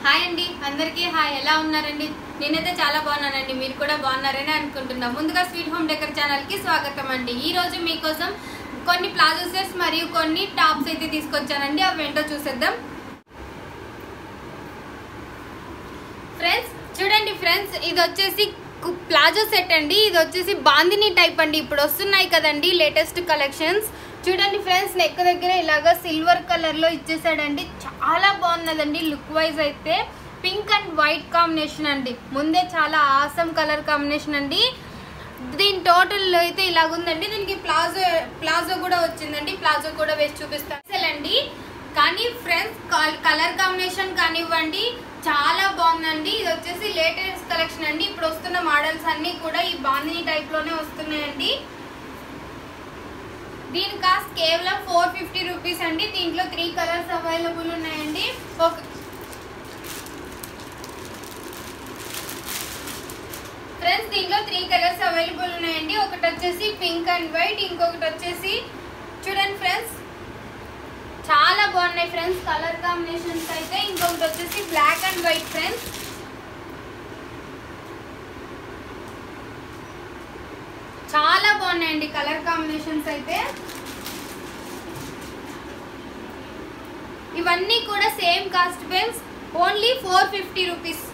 hi అండి అందరికీ hi ఎలా ఉన్నారండి నేనైతే చాలా బాగున్నానండి మీరు కూడా బాగున్నారని అనుకుంటున్నా ముందుగా స్వీట్ హోమ్ డెకర్ ఛానల్కి స్వాగతం అండి ఈ రోజు మీకోసం కొన్ని ప్లాజో సెట్స్ మరియు కొన్ని టాప్స్ అయితే తీసుకొచ్చానండి అవి ఏంటో చూసేద్దాం ఫ్రెండ్స్ చూడండి ఫ్రెండ్స్ ఇది వచ్చేసి కు- ప్లాజో సెట్ అండి ఇది వచ్చేసి బాందిని టైప్ అండి ఇప్పుడు వస్తున్నాయి కదండి లేటెస్ట్ కలెక్షన్స్ చూడండి ఫ్రెండ్స్ నెక్ దగ్గర ఇలాగా సిల్వర్ కలర్ లో ఇచ్చేసాడండి చాలా బాగున్నదండి లుక్ వైజ్ అయితే పింక్ అండ్ వైట్ కాంబినేషన్ అండి ముందే చాలా ఆసమ్ కలర్ కాంబినేషన్ అండి దీని టోటల్ అయితే ఇలాగుందండి దీనికి ప్లాజో ప్లాజో కూడా వచ్చిందండి ప్లాజో కూడా వేసి చూపిస్తాను అసలు అండి కానీ ఫ్రెండ్స్ కలర్ కాంబినేషన్ కానివ్వండి చాలా బాగుందండి ఇది వచ్చేసి లేటెస్ట్ కలెక్షన్ అండి ఇప్పుడు వస్తున్న మోడల్స్ అన్ని కూడా ఈ బాందిని టైప్ లోనే వస్తున్నాయండి దీని కాస్ట్ కేవలం ఫోర్ ఫిఫ్టీ రూపీస్ అండి దీంట్లో త్రీ కలర్స్ అవైలబుల్ ఉన్నాయండి ఒక ఫ్రెండ్స్ దీంట్లో త్రీ కలర్స్ అవైలబుల్ ఉన్నాయండి ఒకటి వచ్చేసి పింక్ అండ్ వైట్ ఇంకొకటి వచ్చేసి చూడండి ఫ్రెండ్స్ చాలా బాగున్నాయి ఫ్రెండ్స్ కలర్ కాంబినేషన్స్ అయితే ఇంకొకటి వచ్చేసి బ్లాక్ అండ్ వైట్ ఫ్రెండ్స్ చాలా బాగున్నాయండి కలర్ కాంబినేషన్స్ అయితే ఇవన్నీ కూడా same cost friends only four fifty rupees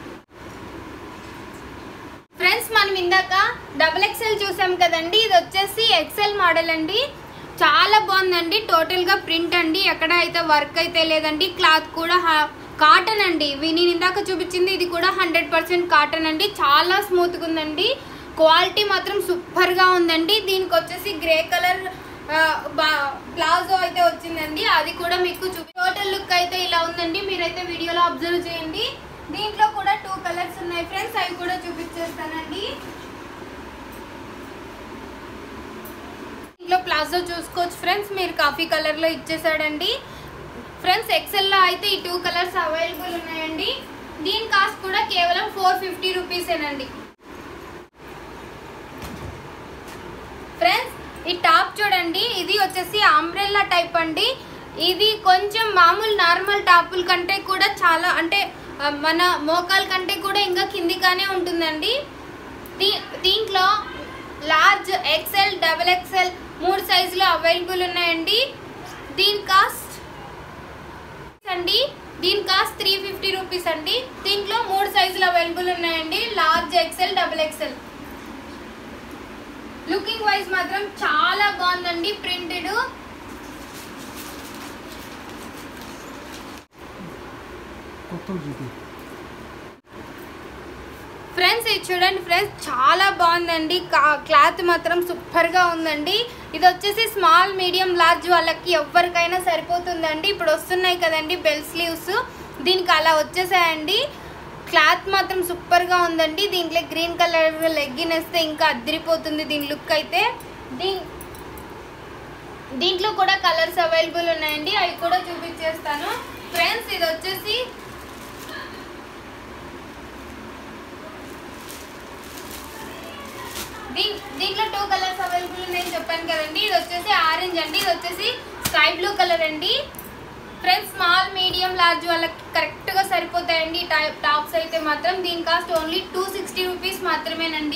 friends మనం ఇందాక డబుల్ ఎక్సెల్ చూసాం కదండి ఇది వచ్చేసి ఎక్సెల్ మోడల్ అండి చాలా బాగుందండి టోటల్ గా ప్రింట్ అండి ఎక్కడ అయితే వర్క్ అయితే లేదండి క్లాత్ కూడా కాటన్ అండి ఇవి నేను ఇందాక చూపించింది ఇది కూడా హండ్రెడ్ పర్సెంట్ కాటన్ అండి చాలా స్మూత్ గా ఉందండి క్వాలిటీ మాత్రం సూపర్ గా ఉందండి దీనికి వచ్చేసి గ్రే కలర్ ప్లాజో అయితే వచ్చిందండి అది కూడా మీకు చూపి టోటల్ లుక్ అయితే ఇలా ఉందండి మీరైతే వీడియోలో అబ్జర్వ్ చేయండి దీంట్లో కూడా టూ కలర్స్ ఉన్నాయి ఫ్రెండ్స్ అవి కూడా చూపించేస్తానండి దీంట్లో ప్లాజో చూసుకోవచ్చు ఫ్రెండ్స్ మీరు కాఫీ కలర్ లో ఇచ్చేసాడండి ఫ్రెండ్స్ ఎక్సెల్ లో అయితే ఈ టూ కలర్స్ అవైలబుల్ ఉన్నాయండి దీని కాస్ట్ కూడా కేవలం ఫోర్ ఫిఫ్టీ రూపీసేనండి ఫ్రెండ్స్ ఈ టాప్ చూడండి ఇది వచ్చేసి అంబ్రెల్లా టైప్ అండి ఇది కొంచెం మామూలు నార్మల్ టాపుల కంటే కూడా చాలా అంటే ఆ, మన మోకాల కంటే కూడా ఇంకా కిందిగానే ఉంటుందండి దీ దీంట్లో లార్జ్ ఎక్సెల్ డబుల్ ఎక్సెల్ మూడు సైజులు అవైలబుల్ ఉన్నాయండి దీని కాస్ట్ అండి దీని కాస్ట్ త్రీ ఫిఫ్టీ రూపీస్ అండి దీంట్లో మూడు సైజులు అవైలబుల్ ఉన్నాయండి large XL double XL looking wise మాత్రం చాలా బాగుందండి ప్రింటెడ్ కొత్త చూపి ఫ్రెండ్స్ ఇది చూడండి ఫ్రెండ్స్ చాలా బాగుందండి కా- క్లాత్ మాత్రం సూపర్ గా ఉందండి ఇది వచ్చేసి స్మాల్ మీడియం లార్జ్ వాళ్ళకి ఎవరికైనా సరిపోతుందండి ఇప్పుడు వస్తున్నాయి కదండి బెల్ స్లీవ్స్ దీనికి అలా వచ్చేసాయండి క్లాత్ మాత్రం సూపర్ గా ఉందండి దీంట్లో గ్రీన్ కలర్ లెగ్గిన్ వేస్తే ఇంకా అద్దరిపోతుంది దీని లుక్ అయితే దీని దీంట్లో కూడా కలర్స్ అవైలబుల్ ఉన్నాయండి అవి కూడా చూపించేస్తాను ఫ్రెండ్స్ ఇది వచ్చేసి దీన్ దీంట్లో టూ కలర్స్ అవైలబుల్ ఉన్నాయని చెప్పాను కదండి ఇది వచ్చేసి ఆరెంజ్ అండి ఇది వచ్చేసి స్కై బ్లూ కలర్ అండి ఫ్రెండ్స్ స్మాల్ మీడియం లార్జ్ వాళ్ళకి కరెక్ట్గా సరిపోతాయండి ఈ టైప్ టాప్స్ అయితే మాత్రం దీని cost only two sixty rupees మాత్రమేనండి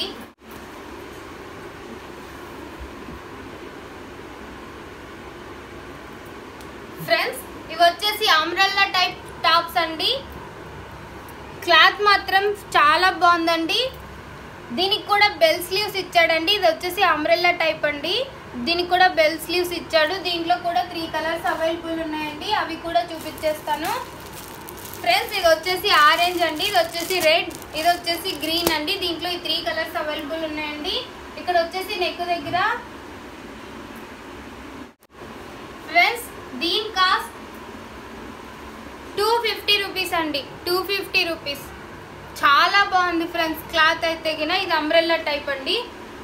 ఫ్రెండ్స్ ఇవి వచ్చేసి అమ్రల్లా టైప్ టాప్స్ అండి క్లాత్ మాత్రం చాలా బాగుందండి దీనికి కూడా బెల్ స్లీవ్స్ ఇచ్చాడండి ఇది వచ్చేసి అంబ్రెల్లా టైప్ అండి దీనికి కూడా బెల్ స్లీవ్స్ ఇచ్చాడు దీంట్లో కూడా త్రీ కలర్స్ అవైలబుల్ ఉన్నాయండి అవి కూడా చూపించేస్తాను ఫ్రెండ్స్ ఇది వచ్చేసి ఆరెంజ్ అండి ఇది వచ్చేసి రెడ్ ఇది వచ్చేసి గ్రీన్ అండి దీంట్లో ఈ త్రీ కలర్స్ అవైలబుల్ ఉన్నాయండి ఇక్కడ వచ్చేసి నెక్ దగ్గర ఫ్రెండ్స్ దీని కాస్ట్ టూ ఫిఫ్టీ రూపీస్ అండి టూ ఫిఫ్టీ రూపీస్ చాలా బాగుంది ఫ్రెండ్స్ క్లాత్ అయితే గిన ఇది అంబ్రెల్లా టైప్ అండి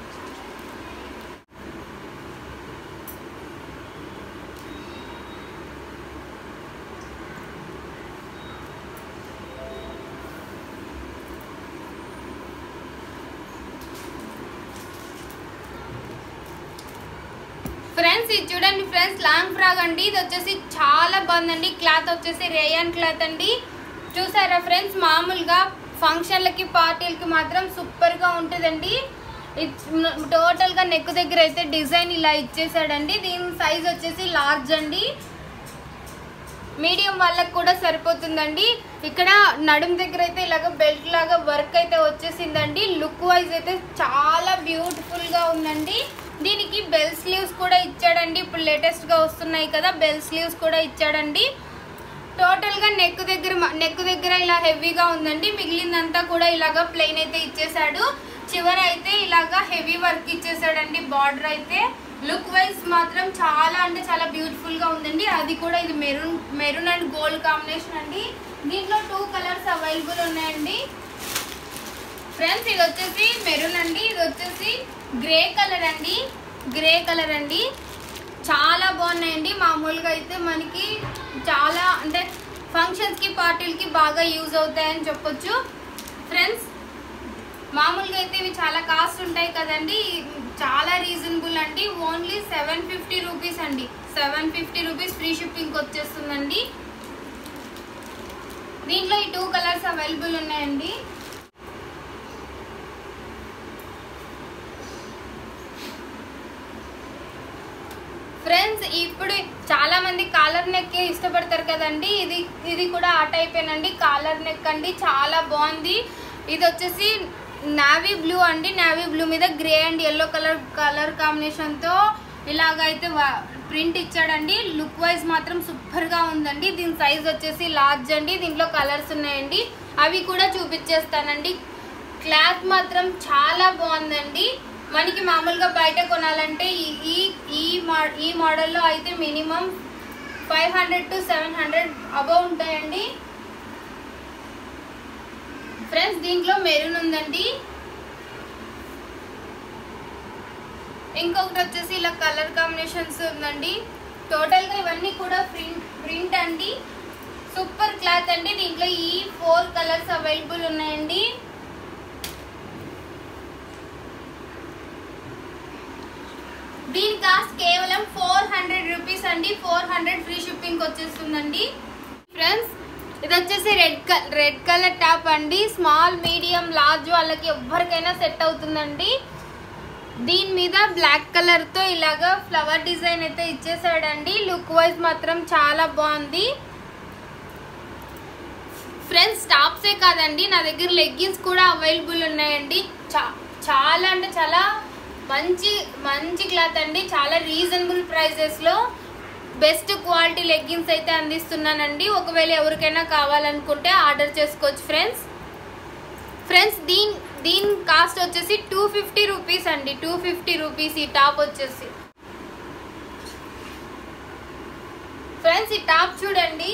ఫ్రెండ్స్ ఇది చూడండి ఫ్రెండ్స్ లాంగ్ ఫ్రాక్ అండి ఇది వచ్చేసి చాలా బాగుందండి క్లాత్ వచ్చేసి రేయన్ క్లాత్ అండి చూసారా ఫ్రెండ్స్ మామూలుగా ఫంక్షన్లకి పార్టీలకి మాత్రం సూపర్గా ఉంటుందండి టోటల్గా నెక్ దగ్గర అయితే డిజైన్ ఇలా ఇచ్చేసాడండి దీని సైజ్ వచ్చేసి లార్జ్ అండి మీడియం వాళ్ళకి కూడా సరిపోతుందండి ఇక్కడ నడుం దగ్గర అయితే ఇలాగ బెల్ట్ లాగా వర్క్ అయితే వచ్చేసిందండి లుక్ వైజ్ అయితే చాలా బ్యూటిఫుల్ గా ఉందండి దీనికి బెల్ స్లీవ్స్ కూడా ఇచ్చాడండి ఇప్పుడు లేటెస్ట్ గా వస్తున్నాయి కదా బెల్ స్లీవ్స్ కూడా ఇచ్చాడండి టోటల్ గా నెక్ దగ్గర నెక్ దగ్గర ఇలా హెవీగా ఉందండి మిగిలిందంతా కూడా ఇలాగా ప్లెయిన్ అయితే ఇచ్చేసాడు చివర అయితే ఇలాగా హెవీ వర్క్ ఇచ్చేసాడండి బార్డర్ అయితే లుక్ వైజ్ మాత్రం చాలా అంటే చాలా బ్యూటిఫుల్ గా ఉందండి అది కూడా ఇది maroon maroon and gold combination అండి దీంట్లో టూ కలర్స్ అవైలబుల్ ఉన్నాయండి ఫ్రెండ్స్ ఇది వచ్చేసి మెరూన్ అండి ఇది వచ్చేసి గ్రే కలర్ అండి గ్రే కలర్ అండి చాలా బాగున్నాయండి మామూలుగా అయితే మనకి చాలా అంటే ఫంక్షన్స్కి పార్టీలకి బాగా యూజ్ అవుతాయని చెప్పొచ్చు ఫ్రెండ్స్ మామూలుగా అయితే ఇవి చాలా కాస్ట్ ఉంటాయి కదండి చాలా రీజనబుల్ అండి ఓన్లీ సెవెన్ ఫిఫ్టీ రూపీస్ అండి seven fifty rupees free shipping వచ్చేస్తుందండి దీంట్లో ఈ టూ కలర్స్ అవైలబుల్ ఉన్నాయండి ఫ్రెండ్స్ ఇప్పుడు చాలా మంది కాలర్ నెక్ ఇష్టపడతారు కదండి ఇది ఇది కూడా ఆ టైప్ ఏనండి కాలర్ నెక్ అండి చాలా బాగుంది ఇది వచ్చేసి నావీ బ్లూ అండి నావీ బ్లూ మీద grey and yellow colour colour కాంబినేషన్తో ఇలాగైతే ప్రింట్ ఇచ్చాడండి లుక్ వైజ్ మాత్రం సూపర్గా ఉందండి దీని సైజ్ వచ్చేసి లార్జ్ అండి దీంట్లో కలర్స్ ఉన్నాయండి అవి కూడా చూపించేస్తానండి క్లాత్ మాత్రం చాలా బాగుందండి మనకి మామూలుగా బయట కొనాలంటే ఈ- ఈ ఈ మా ఈ మోడల్లో అయితే minimum five hundred to seven hundred above ఉంటాయండి ఫ్రెండ్స్ దీంట్లో మెరూన్ ఉందండి ఇంకొకటి వచ్చేసి ఇలా కలర్ కాంబినేషన్స్ ఉందండి టోటల్గా ఇవన్నీ కూడా ప్రింట్ ప్రింట్ అండి సూపర్ క్లాత్ అండి దీంట్లో ఈ ఫోర్ కలర్స్ అవైలబుల్ ఉన్నాయండి దీని కాస్ట్ కేవలం ఫోర్ హండ్రెడ్ రూపీస్ అండి ఫోర్ హండ్రెడ్ ఫ్రీ షిప్పింగ్ వచ్చేస్తుందండి ఫ్రెండ్స్ ఇది వచ్చేసి red colour red colour top అండి స్మాల్ మీడియం లార్జ్ వాళ్ళకి ఎవరికైనా సెట్ అవుతుందండి దీని మీద బ్లాక్ కలర్ తో ఇలాగా ఫ్లవర్ డిజైన్ అయితే ఇచ్చేసాడండి లుక్ వైజ్ మాత్రం చాలా బాగుంది ఫ్రెండ్స్ టాప్సే కాదండి నా దగ్గర లెగ్గిన్స్ కూడా అవైలబుల్ ఉన్నాయండి చా- చాలా అంటే చాలా మంచి మంచి క్లాత్ అండి చాలా రీజనబుల్ ప్రైజెస్లో బెస్ట్ క్వాలిటీ లెగ్గిన్స్ అయితే అందిస్తున్నానండి ఒకవేళ ఎవరికైనా కావాలనుకుంటే ఆర్డర్ చేసుకోవచ్చు ఫ్రెండ్స్ ఫ్రెండ్స్ దీని దీని కాస్ట్ వచ్చేసి టూ ఫిఫ్టీ రూపీస్ అండి టూ ఫిఫ్టీ రూపీస్ ఈ టాప్ వచ్చేసి ఫ్రెండ్స్ ఈ టాప్ చూడండి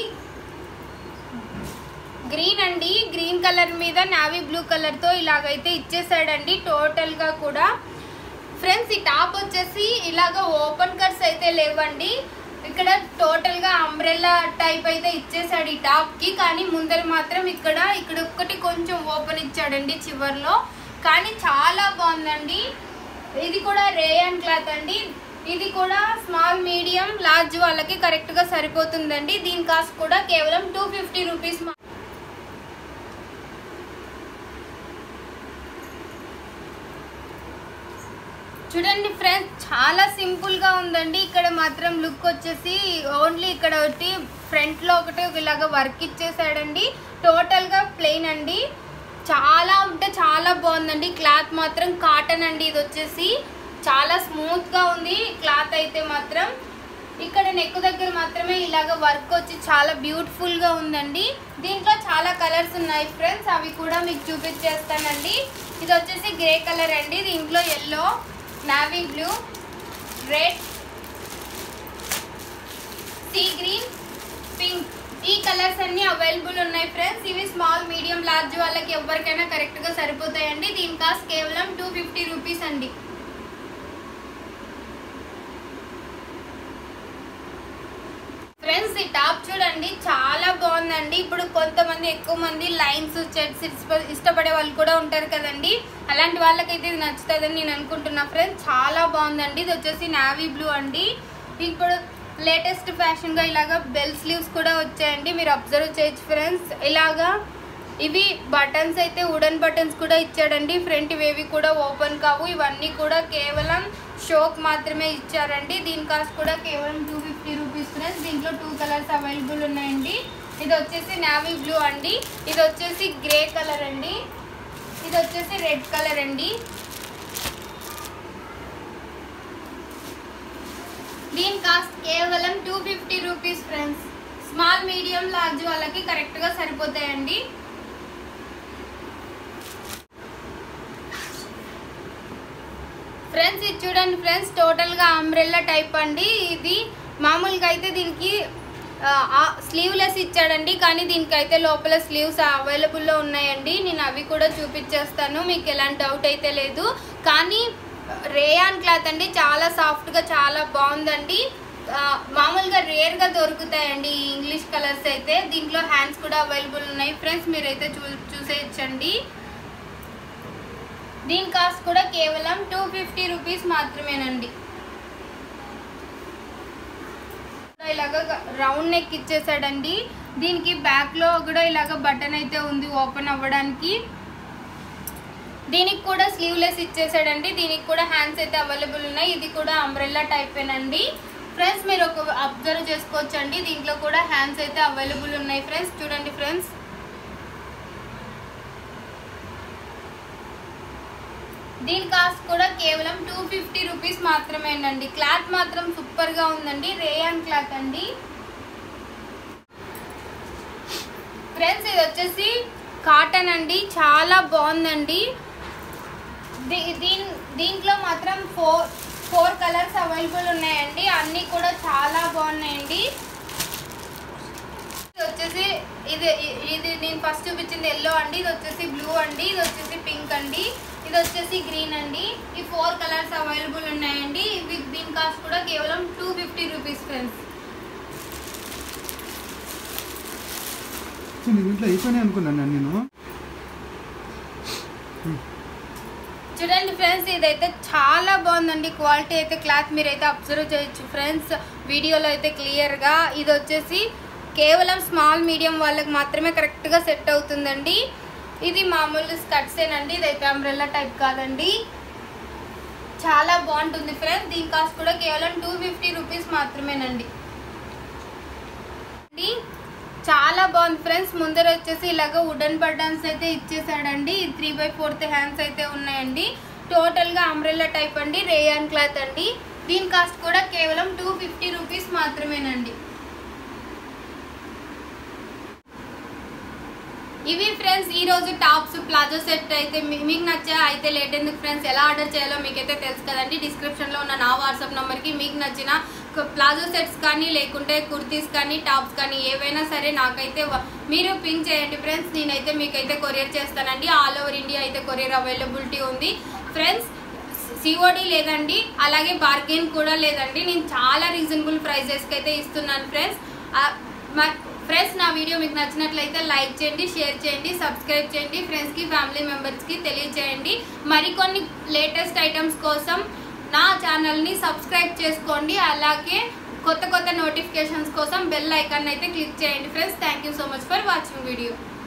గ్రీన్ అండి గ్రీన్ కలర్ మీద నావీ బ్లూ కలర్ తో ఇలాగైతే ఇచ్చేసాడండి టోటల్ గా కూడా ఫ్రెండ్స్ ఈ టాప్ వచ్చేసి ఇలాగ ఓపెన్ కట్స్ అయితే లేవండి ఇక్కడ టోటల్ గా అంబ్రెల్లా టైప్ అయితే ఇచ్చేసాడు ఈ టాప్ కి కానీ ముందర మాత్రం ఇక్కడ ఇక్కడ ఒక్కటి కొంచెం ఓపెన్ ఇచ్చాడండి చివర్లో కానీ చాలా బాగుందండి ఇది కూడా రేయన్ క్లాత్ అండి ఇది కూడా స్మాల్ మీడియం లార్జ్ వాళ్ళకి కరెక్ట్ గా సరిపోతుందండి దీని కాస్ట్ కూడా కేవలం టూ ఫిఫ్టీ రూపీస్ చూడండి ఫ్రెండ్స్ చాలా సింపుల్ గా ఉందండి ఇక్కడ మాత్రం లుక్ వచ్చేసి ఓన్లీ ఇక్కడ ఒకటి ఫ్రంట్ లో ఒకటి ఇలాగ వర్క్ ఇచ్చేసాడండి టోటల్ గా ప్లెయిన్ అండి చాలా అంటే చాలా బాగుందండి క్లాత్ మాత్రం కాటన్ అండి ఇది వచ్చేసి చాలా స్మూత్ గా ఉంది క్లాత్ అయితే మాత్రం ఇక్కడ నెక్ దగ్గర మాత్రమే ఇలాగ వర్క్ వచ్చి చాలా బ్యూటిఫుల్ గా ఉందండి దీంట్లో చాలా కలర్స్ ఉన్నాయి ఫ్రెండ్స్ అవి కూడా మీకు చూపించేస్తానండి ఇది వచ్చేసి గ్రే కలర్ అండి దీంట్లో yellow navy blue red sea green pink ఈ కలర్స్ అన్ని అవైలబుల్ ఉన్నాయి ఫ్రెండ్స్ ఇవి స్మాల్ మీడియం లార్జ్ వాళ్ళకి ఎవరికైనా కరెక్ట్ గా సరిపోతాయండి దీని కాస్ట్ కేవలం టూ ఫిఫ్టీ రూపీస్ అండి ఫ్రెండ్స్ ఈ టాప్ చూడండి చాలా బాగుందండి ఇప్పుడు కొంతమంది ఎక్కువ మంది లైన్స్ చెట్స్ ఇష్టపడే వాళ్ళు కూడా ఉంటారు కదండి అలాంటి వాళ్ళకైతే ఇది నచ్చుతుందని నేను అనుకుంటున్నా ఫ్రెండ్స్ చాలా బాగుందండి ఇది వచ్చేసి నావీ బ్లూ అండి ఇప్పుడు లేటెస్ట్ ఫ్యాషన్గా ఇలాగా బెల్ స్లీవ్స్ కూడా వచ్చాయండి మీరు అబ్జర్వ్ చేయొచ్చు ఫ్రెండ్స్ ఇలాగా ఇవి బటన్స్ అయితే వుడెన్ బటన్స్ కూడా ఇచ్చాడండి ఫ్రంట్ ఇవేవి కూడా ఓపెన్ కావు ఇవన్నీ కూడా కేవలం షోక్ మాత్రమే ఇచ్చారండి దీని కాస్ట్ కూడా కేవలం టూ ఫిఫ్టీ రూపీస్ ఫ్రెండ్స్ దీంట్లో టూ కలర్స్ అవైలబుల్ ఉన్నాయండి ఇది వచ్చేసి నావీ బ్లూ అండి ఇది వచ్చేసి గ్రే కలర్ అండి ఇది వచ్చేసి రెడ్ కలర్ అండి దీని కాస్ట్ కేవలం two fifty rupees friends small medium large వాళ్ళకి కరెక్ట్గా సరిపోతాయండి ఫ్రెండ్స్ ఇది చూడండి ఫ్రెండ్స్ టోటల్గా అంబ్రెల్లా టైప్ అండి ఇది మామూలుగా అయితే దీనికి స్లీవ్లెస్ ఇచ్చాడండి కానీ దీనికైతే లోపల స్లీవ్స్ అవైలబుల్లో ఉన్నాయండి నేను అవి కూడా చూపించేస్తాను మీకు ఎలాంటి డౌట్ అయితే లేదు కానీ రేయాన్ క్లాత్ అండి చాలా సాఫ్ట్గా చాలా బాగుందండి ఆ, మామూలుగా రేర్గా దొరుకుతాయండి ఈ ఇంగ్లీష్ కలర్స్ అయితే దీంట్లో హ్యాండ్స్ కూడా అవైలబుల్ ఉన్నాయి ఫ్రెండ్స్ మీరైతే చూ చూసేయచ్చండి దీని కాస్ట్ కూడా కేవలం టూ ఫిఫ్టీ రూపీస్ మాత్రమేనండి ఇలాగ రౌండ్ నెక్ ఇచ్చేసాడండి దీనికి బ్యాక్ లో కూడా ఇలాగ బటన్ అయితే ఉంది ఓపెన్ అవ్వడానికి దీనికి కూడా స్లీవ్లెస్ ఇచ్చేసాడండి దీనికి కూడా హ్యాండ్స్ అయితే అవైలబుల్ ఉన్నాయి ఇది కూడా అంబ్రెల్లా టైపేనండి ఫ్రెండ్స్ మీరు ఒక అబ్జర్వ్ చేసుకోవచ్చండి దీంట్లో కూడా హ్యాండ్స్ అయితే అవైలబుల్ ఉన్నాయి ఫ్రెండ్స్ చూడండి ఫ్రెండ్స్ దీని కాస్ట్ కూడా కేవలం టూ ఫిఫ్టీ రూపీస్ మాత్రమేనండి క్లాత్ మాత్రం సూపర్ గా ఉందండి రేయాన్ క్లాత్ అండి ఫ్రెండ్స్ ఇది వచ్చేసి కాటన్ అండి చాలా బాగుందండి దీ- దీన్ దీంట్లో మాత్రం ఫోర్ ఫోర్ కలర్స్ అవైలబుల్ ఉన్నాయండి అన్నీ కూడా చాలా బాగున్నాయండి ఇది వచ్చేసి ఇది ఇది నేను ఫస్ట్ చూపించింది ఎల్లో అండి ఇది వచ్చేసి బ్లూ అండి ఇది వచ్చేసి పింక్ అండి ఇది వచ్చేసి గ్రీన్ అండి ఈ ఫోర్ కలర్స్ అవైలబుల్ ఉన్నాయండి ఇవి దీని కాస్ట్ కూడా కేవలం two fifty rupees friends so నీ ఇంట్లో అయిపోయినాయి అనుకున్నాను నేను చూడండి ఫ్రెండ్స్ ఇదైతే చాలా బాగుందండి క్వాలిటీ అయితే క్లాత్ మీరైతే అబ్జర్వ్ చేయొచ్చు ఫ్రెండ్స్ వీడియోలో అయితే క్లియర్గా ఇది వచ్చేసి కేవలం స్మాల్ మీడియం వాళ్ళకి మాత్రమే కరెక్ట్గా సెట్ అవుతుందండి ఇది మామూలు స్కర్ట్సేనండి ఇదైతే అంబ్రెల్లా టైప్ కాదండి చాలా బాగుంటుంది ఫ్రెండ్స్ దీని కాస్ట్ కూడా కేవలం టూ ఫిఫ్టీ రూపీస్ మాత్రమేనండి అండి చాలా బాగుంది ఫ్రెండ్స్ ముందర వచ్చేసి ఇలాగ వుడెన్ బటన్స్ అయితే ఇచ్చేసాడండి త్రీ బై ఫోర్త్ హ్యాండ్స్ అయితే ఉన్నాయండి టోటల్గా అంబ్రెల్లా టైప్ అండి రేయాన్ క్లాత్ అండి దీని కాస్ట్ కూడా కేవలం టూ ఫిఫ్టీ రూపీస్ మాత్రమేనండి ఇవి ఫ్రెండ్స్ ఈ రోజు టాప్స్ ప్లాజో సెట్ అయితే మీ- మీకు నచ్చా అయితే లేట్ ఎందుకు ఫ్రెండ్స్ ఎలా ఆర్డర్ చేయాలో మీకైతే తెలుసు కదండి డిస్క్రిప్షన్ లో ఉన్న నా వాట్సాప్ నంబర్ కి మీకు నచ్చిన క- ప్లాజో సెట్స్ కానీ లేకుంటే కుర్తీస్ కానీ టాప్స్ కానీ ఏవైనా సరే నాకైతే వ- మీరు పింక్ చేయండి ఫ్రెండ్స్ నేనైతే మీకైతే కొరియర్ చేస్తానండి ఆల్ ఓవర్ ఇండియా అయితే కొరియర్ అవైలబిలిటీ ఉంది ఫ్రెండ్స్ సిఓడి లేదండి అలాగే బార్గెన్ కూడా లేదండి నేను చాలా రీజనబుల్ ప్రైజెస్కి అయితే ఇస్తున్నాను ఫ్రెండ్స్ ఆ, మ- ఫ్రెండ్స్ నా వీడియో మీకు నచ్చినట్లయితే లైక్ చేయండి షేర్ చేయండి సబ్స్క్రైబ్ చేయండి ఫ్రెండ్స్కి ఫ్యామిలీ మెంబర్స్కి తెలియజేయండి మరికొన్ని లేటెస్ట్ ఐటమ్స్ కోసం నా ఛానల్ని సబ్స్క్రైబ్ చేసుకోండి అలాగే కొత్త కొత్త నోటిఫికేషన్స్ కోసం బెల్ ఐకాన్ అయితే క్లిక్ చేయండి friends thank you so much for watching video